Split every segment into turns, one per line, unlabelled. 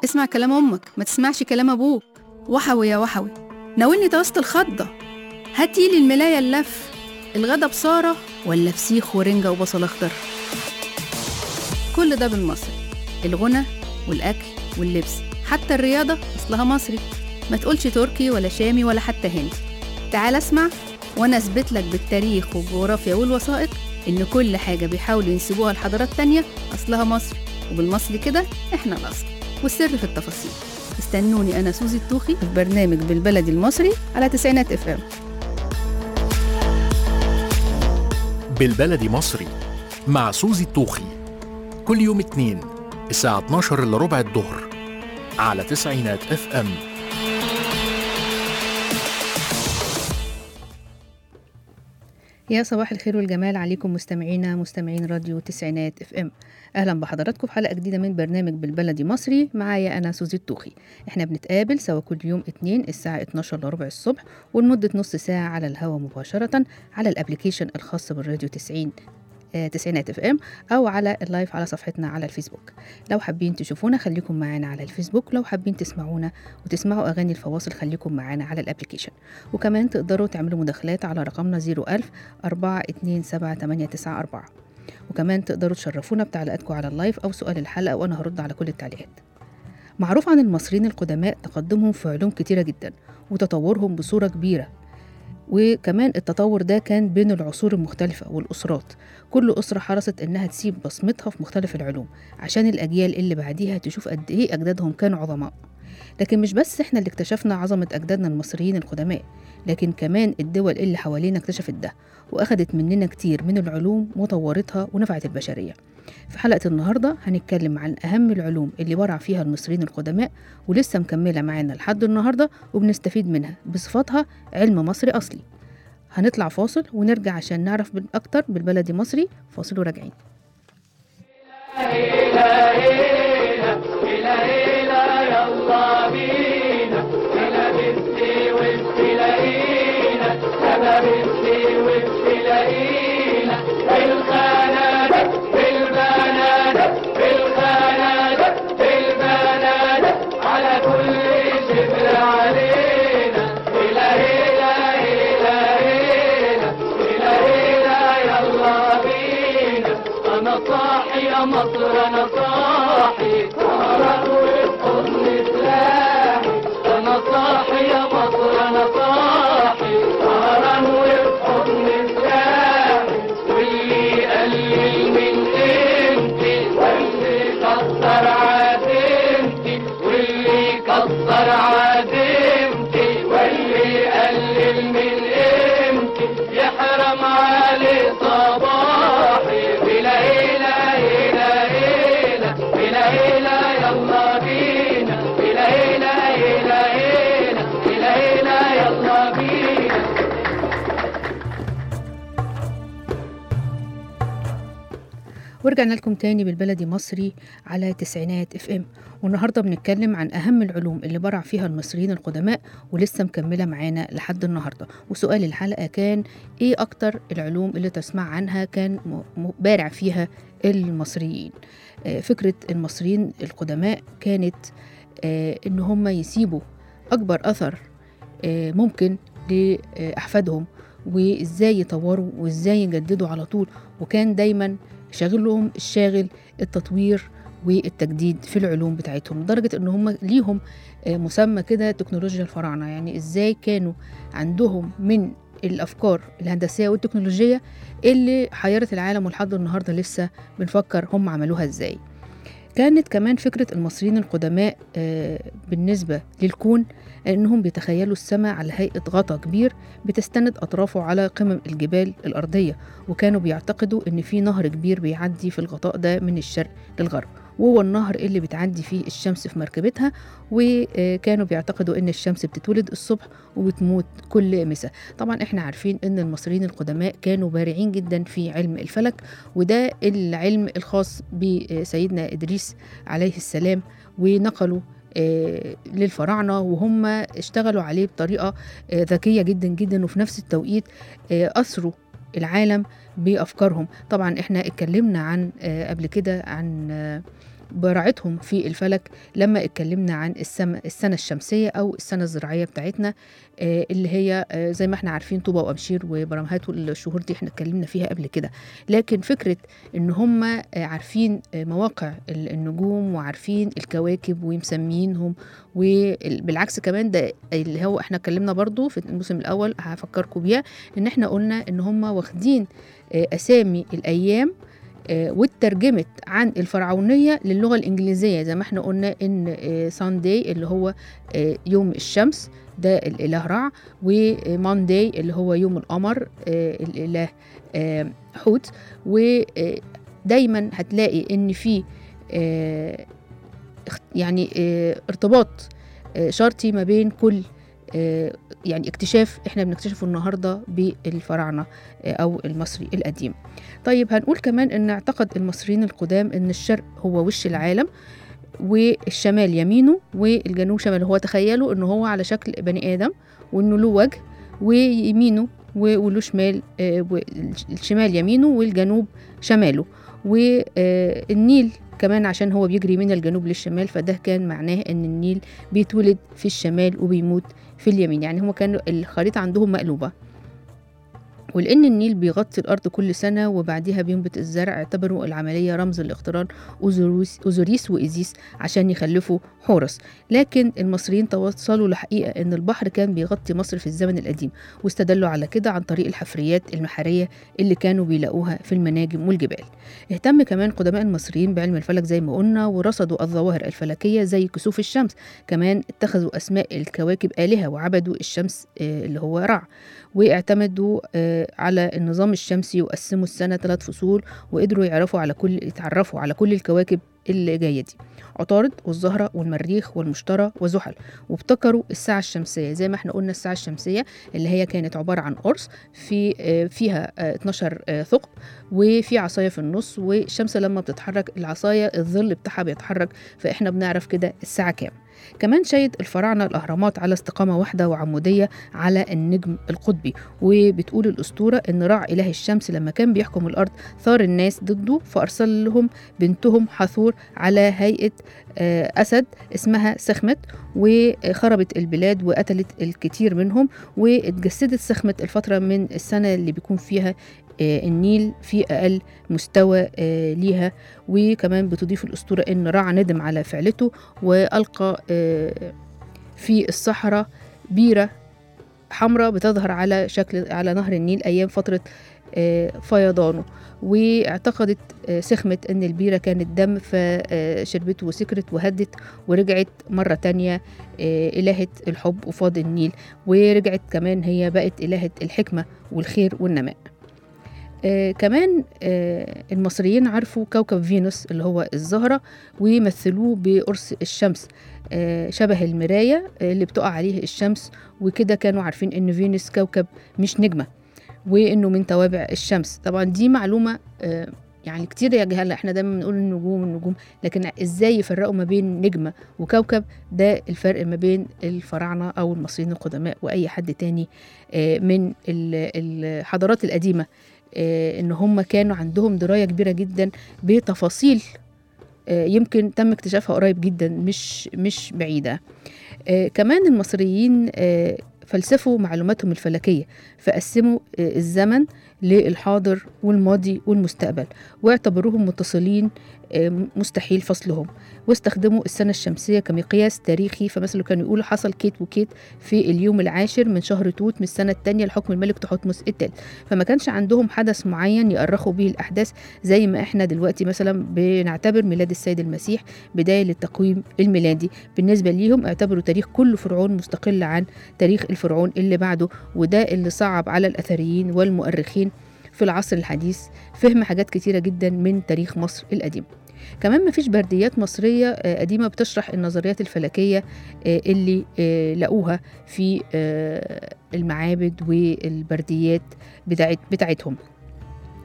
اسمع كلام أمك ما تسمعش كلام أبوك وحوي يا وحوي ناولني توسط الخضة هاتيلي الملاية اللف الغدا بصارة ولا فسيخ ورنجة وبصل أخضر كل ده بالمصري الغنى والأكل واللبس حتى الرياضة أصلها مصري ما تقولش تركي ولا شامي ولا حتى هندي تعال اسمع وأنا أثبت لك بالتاريخ والجغرافيا والوثائق إن كل حاجة بيحاولوا ينسبوها لحضارات تانية أصلها مصري وبالمصري كده إحنا الأصل والسر في التفاصيل استنوني أنا سوزي الطوخي في برنامج بالبلدي المصري على تسعينات اف ام
بالبلدي مصري مع سوزي الطوخي كل يوم اثنين الساعة 12 إلا ربع الظهر على تسعينات اف ام
يا صباح الخير والجمال عليكم مستمعينا مستمعين راديو تسعينات اف ام اهلا بحضراتكم في حلقه جديده من برنامج بالبلدي مصري معايا انا سوزي الطوخي احنا بنتقابل سوا كل يوم اتنين الساعه 12 الا ربع الصبح ولمده نص ساعه على الهواء مباشره على الابلكيشن الخاص بالراديو 90 آه، تسعينات اف ام او على اللايف على صفحتنا على الفيسبوك لو حابين تشوفونا خليكم معانا على الفيسبوك لو حابين تسمعونا وتسمعوا اغاني الفواصل خليكم معانا على الابلكيشن وكمان تقدروا تعملوا مداخلات على رقمنا 01000 427 وكمان تقدروا تشرفونا بتعليقاتكم على اللايف او سؤال الحلقه وانا هرد على كل التعليقات معروف عن المصريين القدماء تقدمهم في علوم كتيرة جدا وتطورهم بصورة كبيرة وكمان التطور ده كان بين العصور المختلفة والأسرات كل أسرة حرصت إنها تسيب بصمتها في مختلف العلوم عشان الأجيال اللي بعديها تشوف قد إيه أجدادهم كانوا عظماء لكن مش بس إحنا اللي اكتشفنا عظمة أجدادنا المصريين القدماء لكن كمان الدول اللي حوالينا اكتشفت ده وأخدت مننا كتير من العلوم وطورتها ونفعت البشرية في حلقة النهاردة هنتكلم عن أهم العلوم اللي برع فيها المصريين القدماء ولسه مكملة معانا لحد النهاردة وبنستفيد منها بصفتها علم مصري أصلي هنطلع فاصل ونرجع عشان نعرف بال- أكتر بالبلدي مصري فاصل وراجعين
انا صاحي يا مصر انا صاحي سهران والحضن سلاحي انا صاحي يا مصر انا صاحي سهران والحضن سلاحي واللي قلل من قيمتي واللي كسر عزيمتي واللي كسر عزيمتي واللي قلل من قيمتي يحرم عليه صباحي بلا إله إلا إله بلا إله يلا بينا بلا إله إلا إله بلا إله يلا بينا
ورجعنا لكم تاني بالبلدي مصري على تسعينات اف ام والنهارده بنتكلم عن اهم العلوم اللي برع فيها المصريين القدماء ولسه مكمله معانا لحد النهارده وسؤال الحلقه كان ايه اكتر العلوم اللي تسمع عنها كان م- م- بارع فيها المصريين آه، فكره المصريين القدماء كانت آه، ان هم يسيبوا اكبر اثر آه، ممكن لاحفادهم وازاي يطوروا وازاي يجددوا على طول وكان دايما شاغلهم الشاغل التطوير والتجديد في العلوم بتاعتهم لدرجة ان هم ليهم آه، مسمى كده تكنولوجيا الفراعنة يعني ازاي كانوا عندهم من الافكار الهندسيه والتكنولوجيه اللي حيرت العالم ولحد النهارده لسه بنفكر هم عملوها ازاي كانت كمان فكرة المصريين القدماء آه، بالنسبة للكون أنهم بيتخيلوا السماء على هيئة غطا كبير بتستند أطرافه على قمم الجبال الأرضية وكانوا بيعتقدوا إن في نهر كبير بيعدي في الغطاء ده من الشرق للغرب وهو النهر اللي بتعدي فيه الشمس في مركبتها وكانوا بيعتقدوا ان الشمس بتتولد الصبح وبتموت كل مساء طبعا احنا عارفين ان المصريين القدماء كانوا بارعين جدا في علم الفلك وده العلم الخاص بسيدنا ادريس عليه السلام ونقلوا آه، للفراعنه وهم اشتغلوا عليه بطريقه آه، ذكيه جدا جدا وفي نفس التوقيت آه، اثروا العالم بافكارهم طبعا احنا اتكلمنا عن آه، قبل كده عن آه، براعتهم في الفلك لما اتكلمنا عن السم... السنة الشمسية أو السنة الزراعية بتاعتنا آه، اللي هي آه، زي ما احنا عارفين طوبة وأمشير وبرمهات والشهور دي احنا اتكلمنا فيها قبل كده لكن فكرة إن هم آه، عارفين آه، مواقع ال- النجوم وعارفين الكواكب ومسمينهم وبالعكس كمان ده اللي هو احنا اتكلمنا برضو في الموسم الأول هفكركم بيها إن احنا قلنا إن هم واخدين آه، أسامي الأيام آه، واترجمت عن الفرعونية للغة الإنجليزية زي ما احنا قلنا إن سانداي اللي هو آه، يوم الشمس ده الإله رع ومانداي اللي هو يوم القمر آه، الإله آه، حوت ودايما هتلاقي إن في آه، اخت- يعني آه، ارتباط آه، شرطي ما بين كل آه، يعني اكتشاف احنا بنكتشفه النهارده بالفراعنه آه، او المصري القديم. طيب هنقول كمان ان اعتقد المصريين القدام ان الشرق هو وش العالم والشمال يمينه والجنوب شماله هو تخيلوا ان هو على شكل بني ادم وانه له وجه ويمينه و- وله شمال آه، والشمال يمينه والجنوب شماله والنيل كمان عشان هو بيجري من الجنوب للشمال فده كان معناه ان النيل بيتولد في الشمال وبيموت في اليمين يعني هو كان الخريطة عندهم مقلوبة ولأن النيل بيغطي الأرض كل سنة وبعديها بينبت الزرع اعتبروا العملية رمز لاقتران أوزوريس, أوزوريس وإيزيس عشان يخلفوا حورس لكن المصريين توصلوا لحقيقة أن البحر كان بيغطي مصر في الزمن القديم واستدلوا على كده عن طريق الحفريات المحرية اللي كانوا بيلاقوها في المناجم والجبال اهتم كمان قدماء المصريين بعلم الفلك زي ما قلنا ورصدوا الظواهر الفلكية زي كسوف الشمس كمان اتخذوا أسماء الكواكب آلهة وعبدوا الشمس آه، اللي هو رع واعتمدوا آه، على النظام الشمسي وقسموا السنة ثلاث فصول وقدروا يعرفوا على كل يتعرفوا على كل الكواكب اللي جاية دي عطارد والزهرة والمريخ والمشتري وزحل وابتكروا الساعة الشمسية زي ما احنا قلنا الساعة الشمسية اللي هي كانت عبارة عن قرص في آه، فيها آه، 12 آه، ثقب وفي عصاية في النص والشمس لما بتتحرك العصاية الظل بتاعها بيتحرك فاحنا بنعرف كده الساعة كام كمان شايد الفراعنة الأهرامات على استقامة واحدة وعمودية على النجم القطبي وبتقول الأسطورة إن رع إله الشمس لما كان بيحكم الأرض ثار الناس ضده فأرسل لهم بنتهم حثور على هيئة آه، أسد اسمها سخمت وخربت البلاد وقتلت الكثير منهم واتجسدت سخمت الفترة من السنة اللي بيكون فيها آه، النيل في أقل مستوى آه، ليها وكمان بتضيف الأسطورة إن رع ندم على فعلته وألقى آه، في الصحراء بيرة حمراء بتظهر على شكل على نهر النيل أيام فترة آه، فيضانه واعتقدت آه، سخمت ان البيرة كانت دم فشربته وسكرت وهدت ورجعت مرة تانية آه، إلهة الحب وفاض النيل ورجعت كمان هي بقت إلهة الحكمة والخير والنماء آه كمان آه المصريين عرفوا كوكب فينوس اللي هو الزهرة ويمثلوه بقرص الشمس آه شبه المراية آه اللي بتقع عليه الشمس وكده كانوا عارفين إن فينوس كوكب مش نجمة وإنه من توابع الشمس طبعا دي معلومة آه يعني كتير يا جهالة احنا دايما بنقول النجوم النجوم لكن ازاي يفرقوا ما بين نجمة وكوكب ده الفرق ما بين الفراعنة او المصريين القدماء واي حد تاني آه من ال- الحضارات القديمة آه، ان هم كانوا عندهم درايه كبيره جدا بتفاصيل آه، يمكن تم اكتشافها قريب جدا مش مش بعيده آه، كمان المصريين آه، فلسفوا معلوماتهم الفلكيه فقسموا آه، الزمن للحاضر والماضي والمستقبل واعتبروهم متصلين آه، مستحيل فصلهم واستخدموا السنة الشمسية كمقياس تاريخي فمثلا كانوا يقولوا حصل كيت وكيت في اليوم العاشر من شهر توت من السنة الثانية لحكم الملك تحتمس الثالث فما كانش عندهم حدث معين يؤرخوا به الأحداث زي ما احنا دلوقتي مثلا بنعتبر ميلاد السيد المسيح بداية للتقويم الميلادي بالنسبة ليهم اعتبروا تاريخ كل فرعون مستقل عن تاريخ الفرعون اللي بعده وده اللي صعب على الأثريين والمؤرخين في العصر الحديث فهم حاجات كتيرة جدا من تاريخ مصر القديم كمان مفيش برديات مصرية آه، قديمة بتشرح النظريات الفلكية آه، اللي آه، لقوها في آه، المعابد والبرديات بتاعت بتاعتهم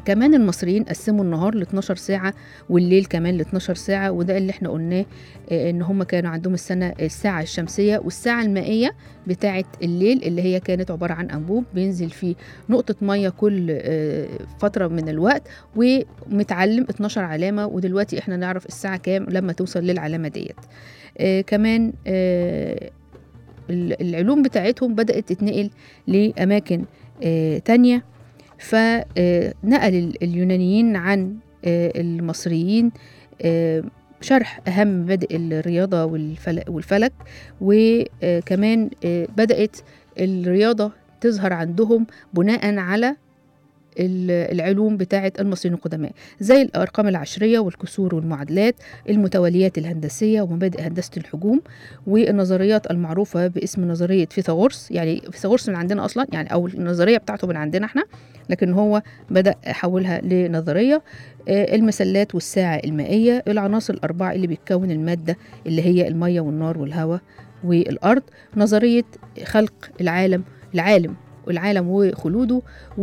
كمان المصريين قسموا النهار ل 12 ساعة والليل كمان ل 12 ساعة وده اللي احنا قلناه آه، ان هم كانوا عندهم السنة الساعة الشمسية والساعة المائية بتاعة الليل اللي هي كانت عبارة عن أنبوب بينزل فيه نقطة مية كل آه، فترة من الوقت ومتعلم 12 علامة ودلوقتي احنا نعرف الساعة كام لما توصل للعلامة ديت آه، كمان آه، ال- العلوم بتاعتهم بدأت تتنقل لأماكن آه، تانية فنقل ال- اليونانيين عن آه، المصريين آه، شرح أهم مبادئ الرياضة والفلك, والفلك وكمان آه، بدأت الرياضة تظهر عندهم بناء على ال- العلوم بتاعة المصريين القدماء زي الأرقام العشرية والكسور والمعادلات المتواليات الهندسية ومبادئ هندسة الحجوم والنظريات المعروفة باسم نظرية فيثاغورس يعني فيثاغورس من عندنا أصلا يعني أو النظرية بتاعته من عندنا احنا لكن هو بدأ حولها لنظرية آه، المسلات والساعة المائية العناصر الأربعة اللي بتكون المادة اللي هي المية والنار والهواء والأرض نظرية خلق العالم العالم والعالم وخلوده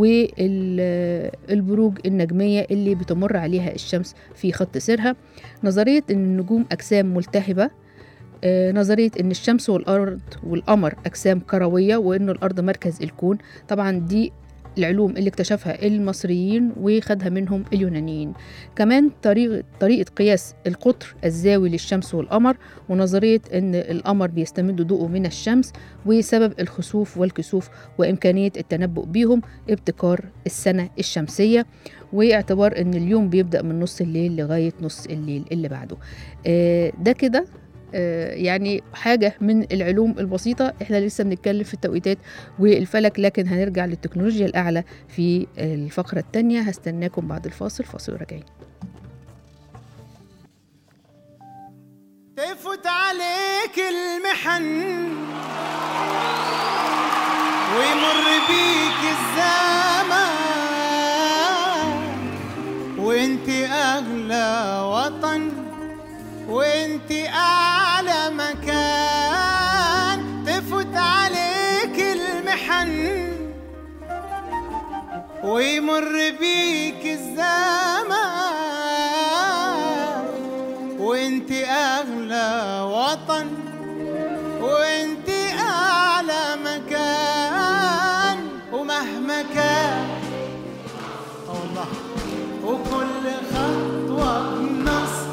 والبروج النجمية اللي بتمر عليها الشمس في خط سيرها نظرية أن النجوم أجسام ملتهبة آه، نظرية أن الشمس والأرض والقمر أجسام كروية وأن الأرض مركز الكون طبعا دي العلوم اللي اكتشفها المصريين وخدها منهم اليونانيين كمان طريقة, طريقة قياس القطر الزاوي للشمس والقمر ونظرية أن القمر بيستمد ضوءه من الشمس وسبب الخسوف والكسوف وإمكانية التنبؤ بيهم ابتكار السنة الشمسية واعتبار أن اليوم بيبدأ من نص الليل لغاية نص الليل اللي بعده آه، ده كده آه، يعني حاجة من العلوم البسيطة احنا لسه بنتكلم في التوقيتات والفلك لكن هنرجع للتكنولوجيا الأعلى في الفقرة التانية هستناكم بعد الفاصل فاصل وراجعين
تفوت عليك المحن ويمر بيك الزمان وانت اغلى وطن وانت اعلى مكان تفوت عليك المحن ويمر بيك الزمان وانت اغلى وطن وانت اعلى مكان ومهما كان آه والله وكل خطوه بنص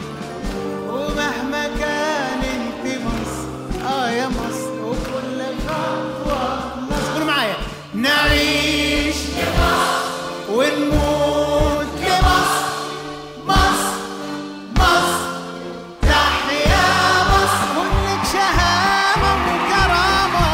ومهما كان انت مصر اه يا مصر وكل خطوه بنص قولوا معايا نعيش لمصر ونموت لمصر مصر مصر تحيا مصر كلك شهامة وكرامة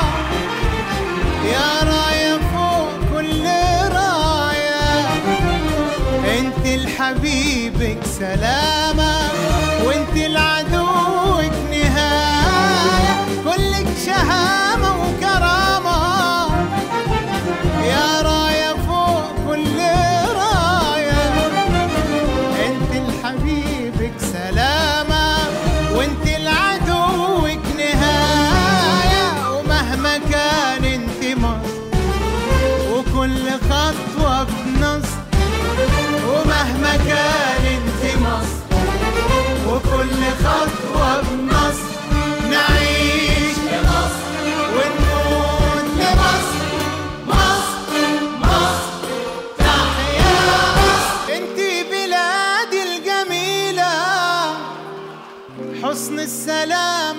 يا راية فوق كل راية انت لحبيبك سلامة وانت لعدوك نهاية كلك شهامة وكرامة يا راية فوق كل راية انت لحبيبك سلامة وانت لعدوك نهاية ومهما كان انت مصر وكل خطوة بنصر ومهما كان انت مصر وكل خطوة بنصر نعيش لمصر ونموت لمصر مصر مصر تحيا مصر انت بلادي الجميلة حسن السلام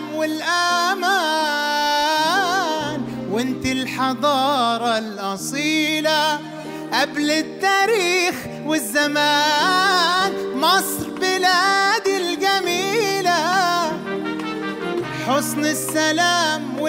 والأمان وانت الحضارة الأصيلة قبل التاريخ والزمان مصر بلادي الجميلة حسن السلام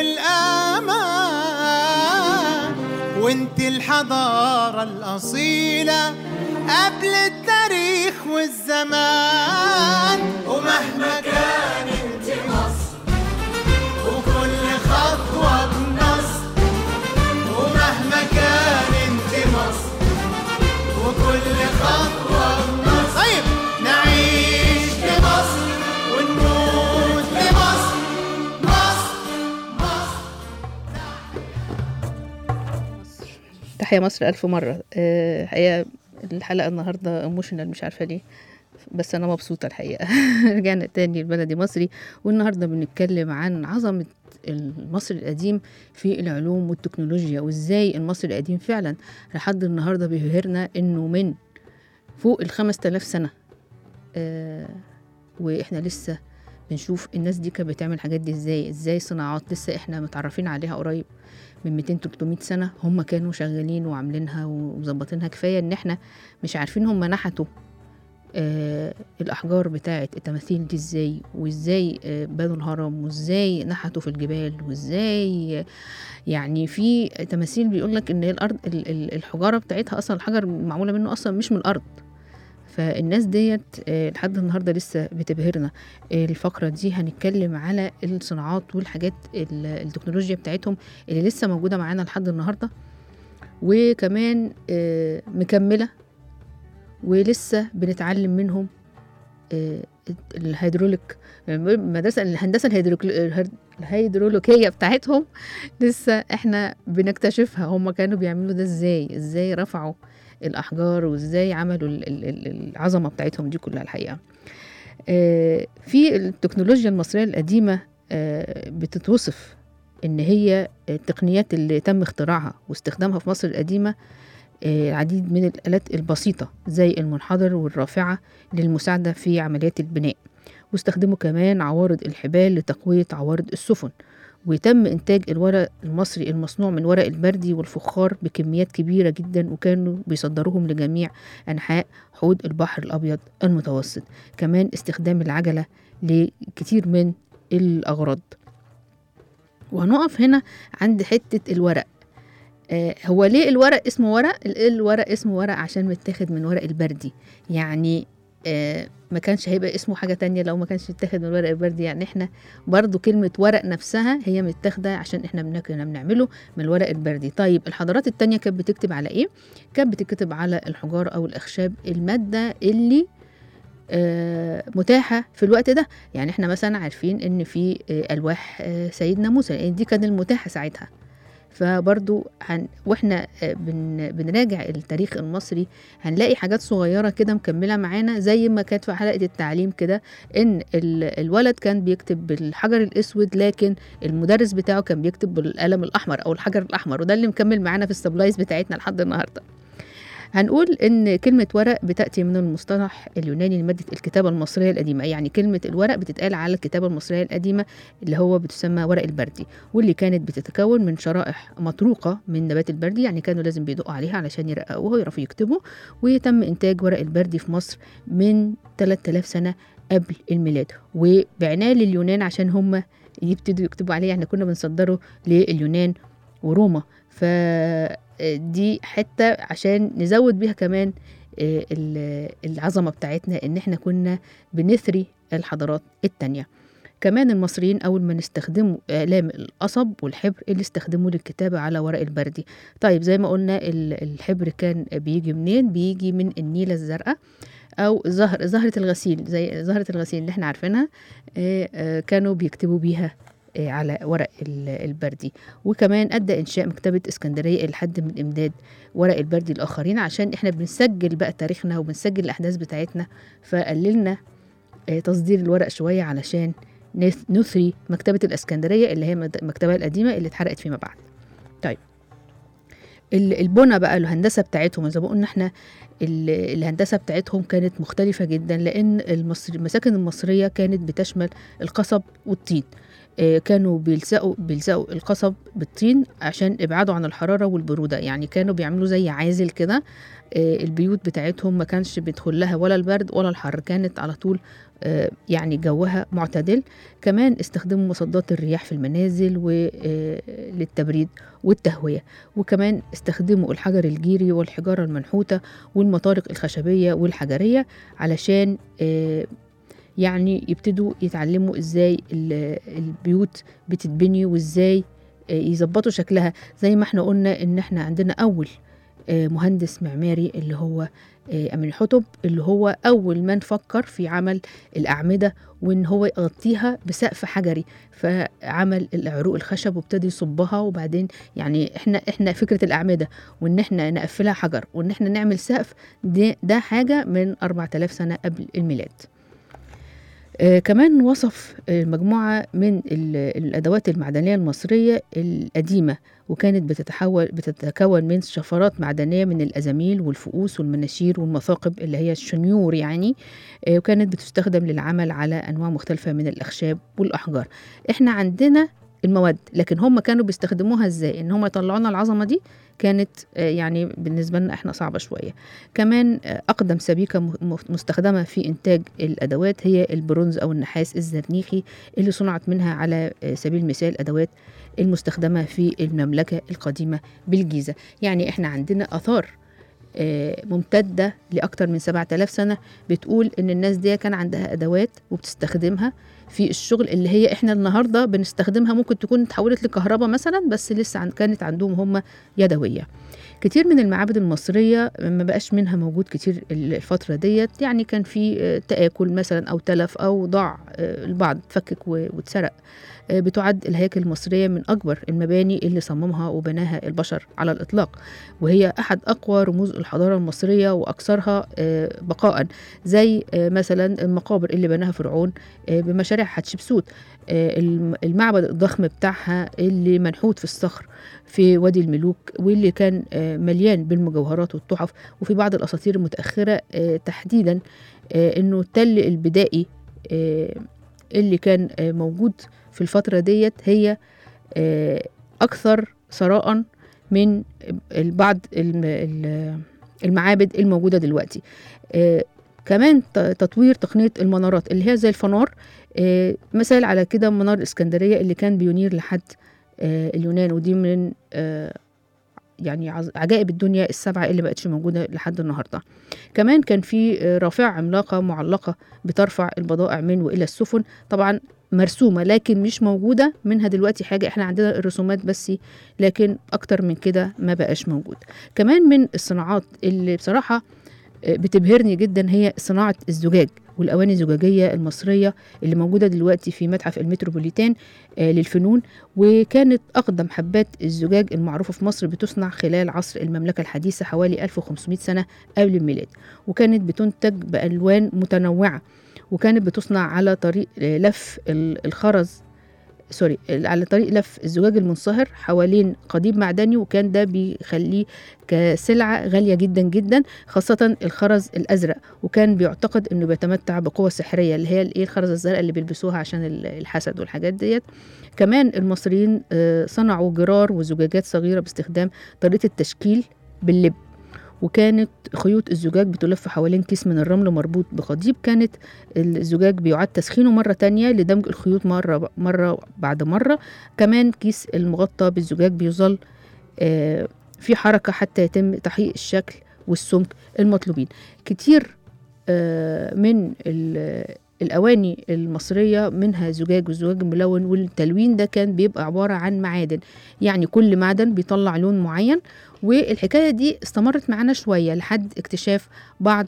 والأمان وانت الحضارة الأصيلة قبل التاريخ والزمان ومهما كان انت مصر وكل خطوة بنصر ومهما كان انت مصر وكل خطوة بنصر طيب نعيش لمصر ونموت لمصر مصر مصر
تحيا مصر ألف مرة آه، هي الحلقة النهاردة ايموشنال مش عارفة ليه بس أنا مبسوطة الحقيقة رجعنا تاني لبلدي مصري والنهاردة بنتكلم عن عظمة المصري القديم في العلوم والتكنولوجيا وازاي المصري القديم فعلا لحد النهاردة بيبهرنا انه من فوق الخمس تلاف سنة آه واحنا لسه بنشوف الناس دي كانت بتعمل الحاجات دي ازاي ازاي صناعات لسه احنا متعرفين عليها قريب من 200 300 سنه هم كانوا شغالين وعاملينها ومظبطينها كفايه ان احنا مش عارفين هم نحتوا آه الاحجار بتاعه التماثيل دي ازاي وازاي آه بنوا الهرم وازاي نحتوا في الجبال وازاي آه يعني في تماثيل بيقول لك ان هي الارض ال- ال- الحجاره بتاعتها اصلا الحجر معموله منه اصلا مش من الارض فالناس ديت آه، لحد النهارده لسه بتبهرنا آه، الفقره دي هنتكلم على الصناعات والحاجات ال- التكنولوجيا بتاعتهم اللي لسه موجوده معانا لحد النهارده وكمان آه، مكمله ولسه بنتعلم منهم آه، الهيدروليك المدرسه الهندسه الهيدروك- الهيد- الهيدرولوكيه بتاعتهم لسه احنا بنكتشفها هم كانوا بيعملوا ده ازاي ازاي رفعوا الاحجار وازاي عملوا ال- ال- ال- العظمه بتاعتهم دي كلها الحقيقه آه، في التكنولوجيا المصريه القديمه آه، بتتوصف ان هي التقنيات اللي تم اختراعها واستخدامها في مصر القديمه آه، العديد من الآلات البسيطة زي المنحدر والرافعة للمساعدة في عمليات البناء واستخدموا كمان عوارض الحبال لتقوية عوارض السفن وتم إنتاج الورق المصري المصنوع من ورق البردي والفخار بكميات كبيرة جدا وكانوا بيصدروهم لجميع أنحاء حوض البحر الأبيض المتوسط كمان استخدام العجلة لكتير من الأغراض وهنقف هنا عند حتة الورق آه، هو ليه الورق اسمه ورق ال- الورق اسمه ورق عشان متاخد من ورق البردي يعني آه، ما كانش هيبقى اسمه حاجة تانية لو ما كانش متاخد من ورق البردي يعني احنا برضو كلمة ورق نفسها هي متاخدة عشان احنا بن- كنا بنعمله من الورق البردي طيب الحضارات التانية كانت بتكتب على ايه؟ كانت بتكتب على الحجار او الاخشاب المادة اللي آه، متاحة في الوقت ده يعني احنا مثلا عارفين ان في آه، الواح آه، سيدنا موسى لان دي كانت المتاحة ساعتها فبرضو هن... واحنا آه، بن... بنراجع التاريخ المصري هنلاقي حاجات صغيرة كده مكملة معانا زي ما كانت في حلقة التعليم كده ان ال... الولد كان بيكتب بالحجر الاسود لكن المدرس بتاعه كان بيكتب بالقلم الاحمر او الحجر الاحمر وده اللي مكمل معانا في السبلايز بتاعتنا لحد النهارده هنقول ان كلمة ورق بتأتي من المصطلح اليوناني لمادة الكتابة المصرية القديمة يعني كلمة الورق بتتقال على الكتابة المصرية القديمة اللي هو بتسمى ورق البردي واللي كانت بتتكون من شرائح مطروقة من نبات البردي يعني كانوا لازم بيدقوا عليها علشان يرققوها ويعرفوا يكتبوا وتم إنتاج ورق البردي في مصر من 3000 سنة قبل الميلاد وبعناه لليونان عشان هم يبتدوا يكتبوا عليه احنا كنا بنصدره لليونان وروما فدي حتة عشان نزود بيها كمان آه، ال- العظمة بتاعتنا ان احنا كنا بنثري الحضارات التانية كمان المصريين أول ما نستخدموا آلام القصب والحبر اللي استخدموه للكتابة على ورق البردي طيب زي ما قلنا ال- الحبر كان بيجي منين بيجي من النيلة الزرقاء أو زهر زهرة الغسيل زي زهرة الغسيل اللي احنا عارفينها آه، آه، كانوا بيكتبوا بيها آه، على ورق ال- البردي وكمان أدى إنشاء مكتبة اسكندرية إلى حد من إمداد ورق البردي الآخرين عشان إحنا بنسجل بقى تاريخنا وبنسجل الأحداث بتاعتنا فقللنا آه، تصدير الورق شوية علشان نث- نثري مكتبة الإسكندرية اللي هي مد- المكتبة القديمة اللي اتحرقت فيما بعد طيب ال- البنى بقى الهندسة بتاعتهم زي ما قلنا احنا ال- الهندسة بتاعتهم كانت مختلفة جدا لأن المصري المساكن المصرية كانت بتشمل القصب والطين آه، كانوا بيلزقوا بيلزقوا القصب بالطين عشان ابعاده عن الحراره والبروده يعني كانوا بيعملوا زي عازل كده آه، البيوت بتاعتهم ما كانش بيدخل لها ولا البرد ولا الحر كانت على طول آه، يعني جوها معتدل كمان استخدموا مصدات الرياح في المنازل وللتبريد والتهوية وكمان استخدموا الحجر الجيري والحجارة المنحوتة والمطارق الخشبية والحجرية علشان آه، يعني يبتدوا يتعلموا ازاي ال- البيوت بتتبني وازاي آه، يظبطوا شكلها زي ما احنا قلنا ان احنا عندنا اول آه، مهندس معماري اللي هو آه، أمنحتب اللي هو أول من فكر في عمل الأعمدة وإن هو يغطيها بسقف حجري فعمل العروق الخشب وابتدى يصبها وبعدين يعني احنا احنا فكرة الأعمدة وإن احنا نقفلها حجر وإن احنا نعمل سقف ده, ده حاجة من 4000 سنة قبل الميلاد آه كمان وصف آه، مجموعة من ال- الأدوات المعدنية المصرية القديمة وكانت بتتحول بتتكون من شفرات معدنية من الأزاميل والفؤوس والمناشير والمثاقب اللي هي الشنيور يعني آه، وكانت بتستخدم للعمل على أنواع مختلفة من الأخشاب والأحجار احنا عندنا المواد لكن هم كانوا بيستخدموها ازاي ان هم يطلعوا لنا العظمه دي كانت آه، يعني بالنسبه لنا احنا صعبه شويه كمان آه، اقدم سبيكه م- م- مستخدمه في انتاج الادوات هي البرونز او النحاس الزرنيخي اللي صنعت منها على آه، سبيل المثال ادوات المستخدمه في المملكه القديمه بالجيزه يعني احنا عندنا اثار آه، ممتده لاكثر من 7000 سنه بتقول ان الناس دي كان عندها ادوات وبتستخدمها في الشغل اللي هي احنا النهارده بنستخدمها ممكن تكون اتحولت لكهرباء مثلا بس لسه عن كانت عندهم هم يدويه كتير من المعابد المصرية ما بقاش منها موجود كتير الفترة ديت يعني كان في آه، تآكل مثلا أو تلف أو ضاع آه، البعض اتفكك و- واتسرق آه، بتعد الهياكل المصرية من أكبر المباني اللي صممها وبناها البشر على الإطلاق وهي أحد أقوى رموز الحضارة المصرية وأكثرها آه، بقاء زي آه، مثلا المقابر اللي بناها فرعون آه، بمشاريع حتشبسوت آه، الم- المعبد الضخم بتاعها اللي منحوت في الصخر في وادي الملوك واللي كان آه، مليان بالمجوهرات والتحف وفي بعض الأساطير المتأخرة آه، تحديدا آه، إنه التل البدائي آه، اللي كان آه، موجود في الفترة ديت هي آه، أكثر ثراء من البعض الم- ال- المعابد الموجودة دلوقتي آه، كمان ت- تطوير تقنية المنارات اللي هي زي الفنار آه، مثال على كده منار الإسكندرية اللي كان بينير لحد آه، اليونان ودي من آه، يعني عز- عجائب الدنيا السبعة اللي بقتش موجودة لحد النهاردة كمان كان في آه، رافعة عملاقة معلقة بترفع البضائع من وإلى السفن طبعا مرسومة لكن مش موجودة منها دلوقتي حاجة احنا عندنا الرسومات بس لكن أكتر من كده ما بقاش موجود كمان من الصناعات اللي بصراحة آه، بتبهرني جدا هي صناعة الزجاج والأواني الزجاجية المصرية اللي موجودة دلوقتي في متحف المتروبوليتان آه، للفنون وكانت أقدم حبات الزجاج المعروفة في مصر بتصنع خلال عصر المملكة الحديثة حوالي 1500 سنة قبل الميلاد وكانت بتنتج بألوان متنوعة وكانت بتصنع على طريق آه، لف ال- الخرز سوري على طريق لف الزجاج المنصهر حوالين قضيب معدني وكان ده بيخليه كسلعة غالية جدا جدا خاصة الخرز الأزرق وكان بيعتقد انه بيتمتع بقوة سحرية اللي هي الايه الخرز الزرقاء اللي بيلبسوها عشان ال- الحسد والحاجات ديت كمان المصريين آه، صنعوا جرار وزجاجات صغيرة باستخدام طريقة التشكيل باللب وكانت خيوط الزجاج بتلف حوالين كيس من الرمل مربوط بقضيب كانت الزجاج بيعاد تسخينه مرة تانية لدمج الخيوط مرة مرة بعد مرة كمان كيس المغطى بالزجاج بيظل آه، في حركة حتى يتم تحقيق الشكل والسمك المطلوبين كتير آه، من ال- الأواني المصرية منها زجاج والزجاج ملون والتلوين ده كان بيبقى عبارة عن معادن يعني كل معدن بيطلع لون معين والحكاية دي استمرت معانا شوية لحد اكتشاف بعض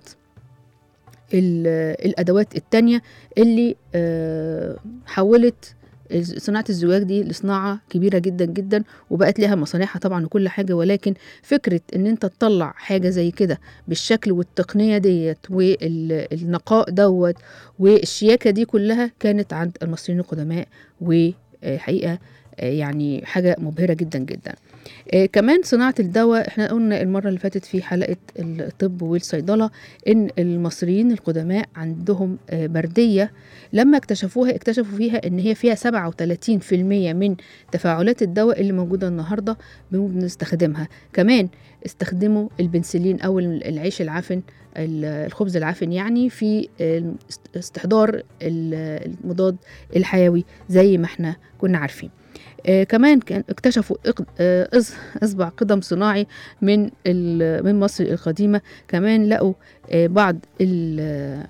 ال- الأدوات التانية اللي آه، حولت صناعة الزجاج دي لصناعة كبيرة جدا جدا وبقت لها مصانعها طبعا وكل حاجة ولكن فكرة ان انت تطلع حاجة زي كده بالشكل والتقنية ديت والنقاء دوت والشياكة دي كلها كانت عند المصريين القدماء وحقيقة آه، يعني حاجة مبهرة جدا جدا آه، كمان صناعة الدواء احنا قلنا المرة اللي فاتت في حلقة الطب والصيدلة ان المصريين القدماء عندهم آه، بردية لما اكتشفوها اكتشفوا فيها ان هي فيها 37% من تفاعلات الدواء اللي موجودة النهاردة بنستخدمها كمان استخدموا البنسلين او العيش العفن ال- الخبز العفن يعني في آه، استحضار ال- المضاد الحيوي زي ما احنا كنا عارفين آه كمان كان اكتشفوا إق- آه إص- اصبع قدم صناعي من ال- من مصر القديمه كمان لقوا آه بعض ال-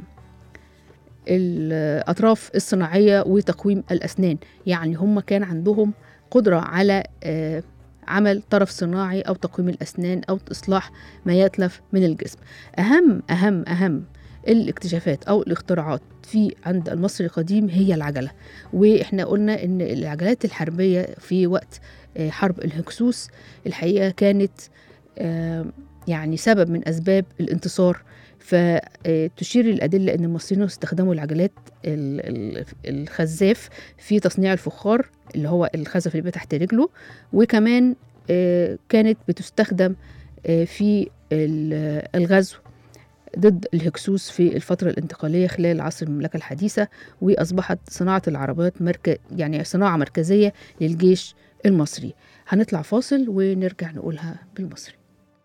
الاطراف الصناعيه وتقويم الاسنان يعني هم كان عندهم قدره على آه عمل طرف صناعي أو تقويم الأسنان أو إصلاح ما يتلف من الجسم أهم أهم أهم الاكتشافات أو الاختراعات في عند المصري القديم هي العجلة وإحنا قلنا إن العجلات الحربية في وقت آه، حرب الهكسوس الحقيقة كانت آه، يعني سبب من أسباب الانتصار فتشير الأدلة أن المصريين استخدموا العجلات ال- ال- الخزاف في تصنيع الفخار اللي هو الخزف اللي بيبقى تحت رجله وكمان آه، كانت بتستخدم آه، في ال- الغزو ضد الهكسوس في الفترة الانتقالية خلال عصر المملكة الحديثة وأصبحت صناعة العربات مركز يعني صناعة مركزية للجيش المصري هنطلع فاصل ونرجع نقولها بالمصري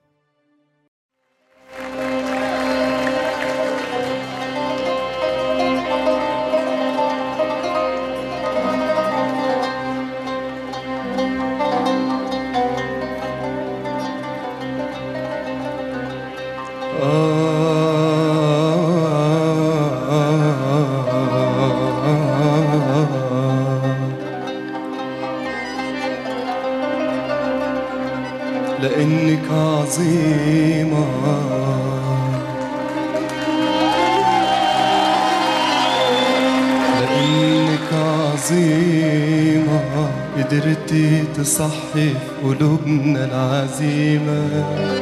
لأنك عظيمة لأنك عظيمة قدرتي تصحي في قلوبنا العزيمة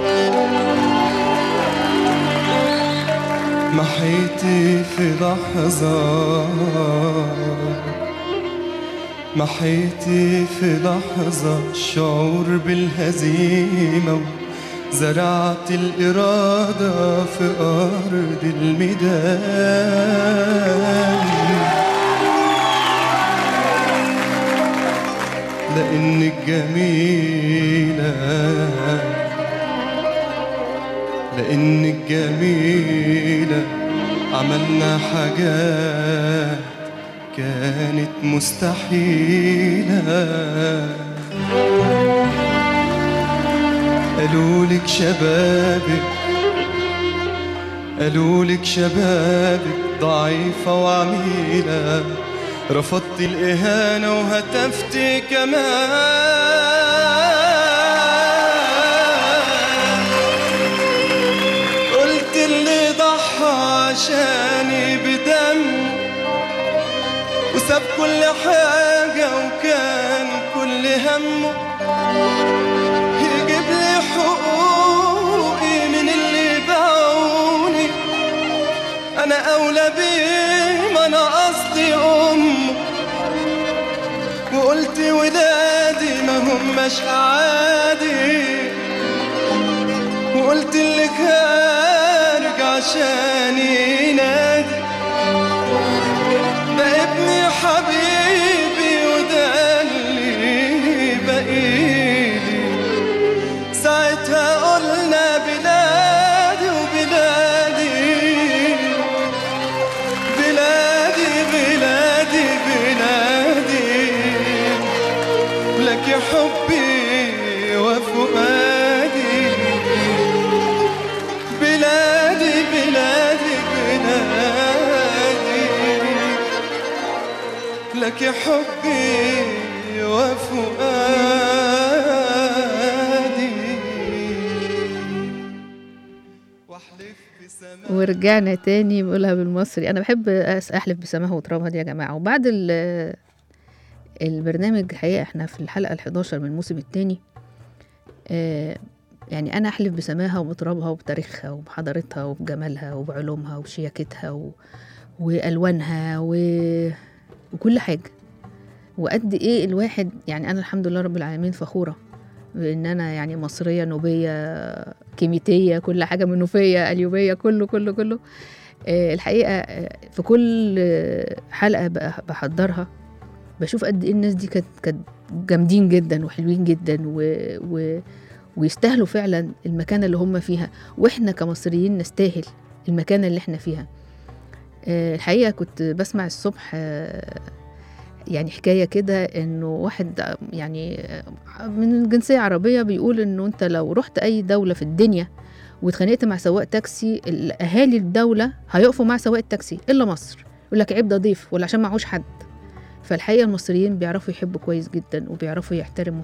محيتي في لحظة محيتي في لحظة الشعور بالهزيمة زرعت الإرادة في أرض الميدان لأنك جميلة لأنك جميلة عملنا حاجات كانت مستحيلة قالولك شبابك قالولك شبابك ضعيفة وعميلة رفضت الإهانة وهتفت كمان قلت اللي ضحى عشاني بدم وساب كل حاجة وكان كل همه يجيب لي حقوقي من اللي باعوني أنا أولى بيه ما أنا قصدي أمه وقلت ولادي ما هماش عادي وقلت اللي خارج عشان ينادي ده ابني حبيبي وده اللي بقيلي ساعتها قلنا بلادي وبلادي بلادي بلادي بلادي لك حبي وفؤادي بلادي بلادي بلادي لك حبي وفؤادي واحلف بسماء
ورجعنا تاني بقولها بالمصري انا بحب أس- احلف بسماها وترابها دي يا جماعه وبعد ال- البرنامج الحقيقه احنا في الحلقه ال11 من الموسم الثاني يعني انا احلف بسماها وبترابها وبتاريخها وبحضارتها وبجمالها وبعلومها وبشياكتها و... والوانها و... وكل حاجه وقد ايه الواحد يعني انا الحمد لله رب العالمين فخوره بان انا يعني مصريه نوبيه كيميتيه كل حاجه منوفيه اليوبيه كله كله كله آه، الحقيقه آه، في كل آه، حلقه بق- بحضرها بشوف قد ايه الناس دي كانت كانت جامدين جدا وحلوين جدا و... و... ويستاهلوا فعلا المكانه اللي هم فيها واحنا كمصريين نستاهل المكانه اللي احنا فيها آه، الحقيقه كنت بسمع الصبح آه، يعني حكايه كده انه واحد آه، يعني آه، من جنسيه عربيه بيقول انه انت لو رحت اي دوله في الدنيا واتخانقت مع سواق تاكسي الاهالي الدوله هيقفوا مع سواق التاكسي الا مصر يقول لك عيب ده ضيف ولا عشان معهوش حد فالحقيقه المصريين بيعرفوا يحبوا كويس جدا وبيعرفوا يحترموا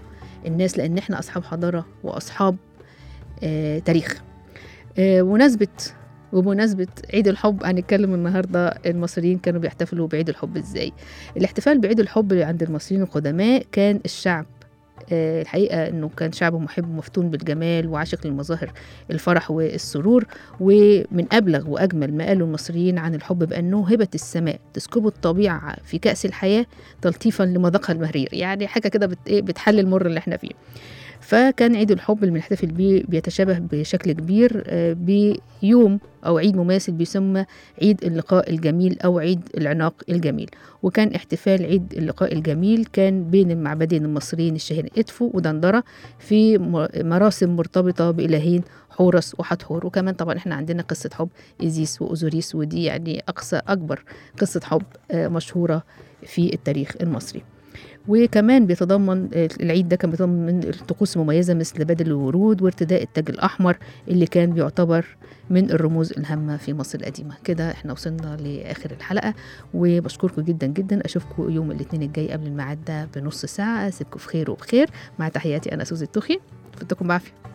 الناس لان احنا اصحاب حضاره واصحاب آه تاريخ آه مناسبه وبمناسبة عيد الحب هنتكلم النهاردة المصريين كانوا بيحتفلوا بعيد الحب ازاي الاحتفال بعيد الحب عند المصريين القدماء كان الشعب آه، الحقيقة أنه كان شعب محب مفتون بالجمال وعاشق للمظاهر الفرح والسرور ومن أبلغ وأجمل ما قالوا المصريين عن الحب بأنه هبة السماء تسكب الطبيعة في كأس الحياة تلطيفا لمذاقها المرير يعني حاجة كده بت... إيه بتحل المر اللي احنا فيه فكان عيد الحب اللي بنحتفل بيه بيتشابه بشكل كبير آه، بيوم أو عيد مماثل بيسمى عيد اللقاء الجميل أو عيد العناق الجميل وكان احتفال عيد اللقاء الجميل كان بين المعبدين المصريين الشهيرين إدفو ودندرة في م- مراسم مرتبطة بإلهين حورس وحتحور وكمان طبعا احنا عندنا قصة حب إيزيس وأوزوريس ودي يعني أقصى أكبر قصة حب آه، مشهورة في التاريخ المصري وكمان بيتضمن العيد ده كان بيتضمن طقوس مميزة مثل بدل الورود وارتداء التاج الأحمر اللي كان بيعتبر من الرموز الهامة في مصر القديمة كده احنا وصلنا لآخر الحلقة وبشكركم جدا جدا أشوفكم يوم الاثنين الجاي قبل الميعاد ده بنص ساعة أسيبكم في خير وبخير مع تحياتي أنا سوزي التوخي فتكم بعافية